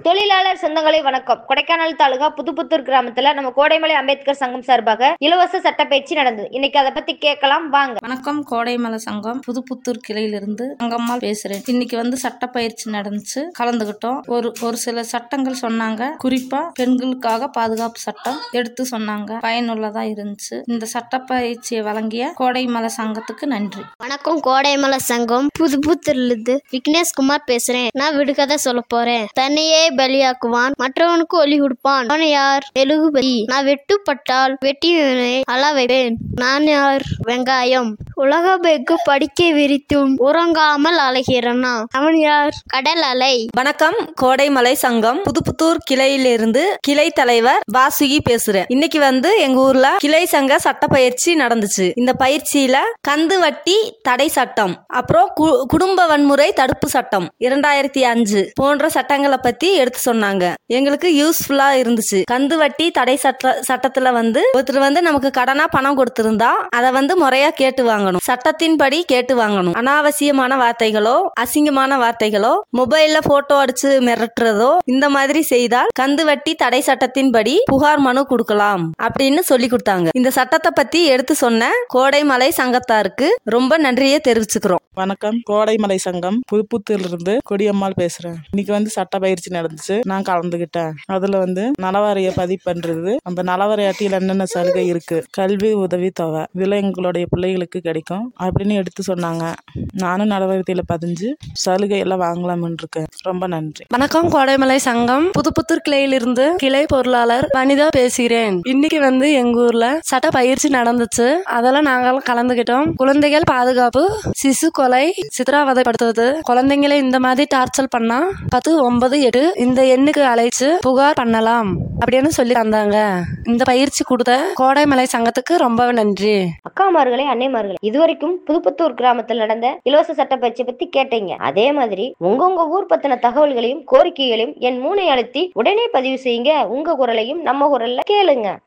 தொழிலாளர் சொந்தங்களே வணக்கம் கொடைக்கானல் தாலுகா புதுப்புத்தூர் கிராமத்துல நம்ம கோடைமலை அம்பேத்கர் சங்கம் சார்பாக இலவச சட்டப்பயிற்சி நடந்தது இன்னைக்கு அதை பத்தி கேட்கலாம் வாங்க வணக்கம் கோடைமலை சங்கம் புதுப்புத்தூர் கிளையிலிருந்து அங்கம்மாள் பேசுறேன் இன்னைக்கு வந்து சட்டப்பயிற்சி நடந்துச்சு கலந்துகிட்டோம் ஒரு ஒரு சில சட்டங்கள் சொன்னாங்க குறிப்பா பெண்களுக்காக பாதுகாப்பு சட்டம் எடுத்து சொன்னாங்க பயனுள்ளதா இருந்துச்சு இந்த சட்டப்பயிற்சியை வழங்கிய கோடைமலை சங்கத்துக்கு நன்றி வணக்கம் கோடைமலை சங்கம் புதுப்புத்திலிருந்து விக்னேஷ்குமார் பேசுறேன் நான் விடுகதை சொல்ல போறேன் தன்னையே பலியாக்குவான் மற்றவனுக்கு ஒளி கொடுப்பான் அவன் யார் மெழுகுபதி நான் வெட்டுப்பட்டால் வெட்டியவனை அழ வைப்பேன் நான் யார் வெங்காயம் உலக பெக்கு படிக்க விரித்தும் உறங்காமல் அலைகிறானா அவன் யார் கடல் அலை வணக்கம் கோடைமலை சங்கம் புதுப்புத்தூர் கிளையிலிருந்து கிளை தலைவர் வாசுகி பேசுறேன் இன்னைக்கு வந்து எங்க ஊர்ல கிளை சங்க சட்ட பயிற்சி நடந்துச்சு இந்த பயிற்சியில கந்து வட்டி தடை சட்டம் அப்புறம் கு- குடும்ப வன்முறை தடுப்பு சட்டம் இரண்டாயிரத்தி அஞ்சு போன்ற சட்டங்களை பத்தி எடுத்து சொன்னாங்க எங்களுக்கு யூஸ்ஃபுல்லா இருந்துச்சு கந்து வட்டி தடை சட்ட சட்டத்துல வந்து ஒருத்தர் வந்து நமக்கு கடனா பணம் கொடுத்திருந்தா அதை வந்து முறையா கேட்டு வாங்கணும் சட்டத்தின்படி கேட்டு வாங்கணும் அனாவசியமான வார்த்தைகளோ அசிங்கமான வார்த்தைகளோ மொபைல்ல போட்டோ அடிச்சு மிரட்டுறதோ இந்த மாதிரி செய்தால் கந்து வட்டி தடை சட்டத்தின்படி புகார் மனு கொடுக்கலாம் அப்படின்னு சொல்லி கொடுத்தாங்க இந்த சட்டத்தை பத்தி எடுத்து சொன்ன கோடைமலை சங்கத்தாருக்கு ரொம்ப நன்றியை தெரிவிச்சுக்கிறோம் வணக்கம் கோடைமலை சங்கம் புதுப்புத்தூர்லேருந்து கொடியம்மாள் பேசுறேன் இன்னைக்கு வந்து சட்ட பயிற்சி நடந்துச்சு நான் கலந்துக்கிட்டேன் அதுல வந்து நலவாரிய பதிவு பண்றது அந்த நலவாரிய அட்டையில் என்னென்ன சலுகை இருக்கு கல்வி உதவி தொகை இதெல்லாம் எங்களுடைய பிள்ளைகளுக்கு கிடைக்கும் அப்படின்னு எடுத்து சொன்னாங்க நானும் நலவாரியத்தில் பதிஞ்சு சலுகை எல்லாம் வாங்கலாம்னு இருக்கேன் ரொம்ப நன்றி வணக்கம் கோடைமலை சங்கம் புதுப்புத்தூர் கிளையிலிருந்து கிளை பொருளாளர் வனிதா பேசுகிறேன் இன்னைக்கு வந்து எங்க ஊர்ல சட்ட பயிற்சி நடந்துச்சு அதெல்லாம் நாங்களும் கலந்துகிட்டோம் குழந்தைகள் பாதுகாப்பு சிசு கொலை சித்திரவதைப்படுத்துவது குழந்தைங்களை இந்த மாதிரி டார்ச்சர் பண்ணா பத்து ஒன்பது எட்டு இந்த எண்ணுக்கு அழைச்சு புகார் பண்ணலாம் அப்படின்னு சொல்லி தந்தாங்க இந்த பயிற்சி கொடுத்த கோடைமலை சங்கத்துக்கு ரொம்ப நன்றி அக்காமார்களே அன்னைமார்களே இதுவரைக்கும் புதுப்புத்தூர் கிராமத்தில் நடந்த இலவச சட்டப்பயிற்சி பத்தி கேட்டீங்க அதே மாதிரி உங்க உங்க ஊர் பத்தின தகவல்களையும் கோரிக்கைகளையும் என் மூனை அழுத்தி உடனே பதிவு செய்யுங்க உங்க குரலையும் நம்ம குரல்ல கேளுங்க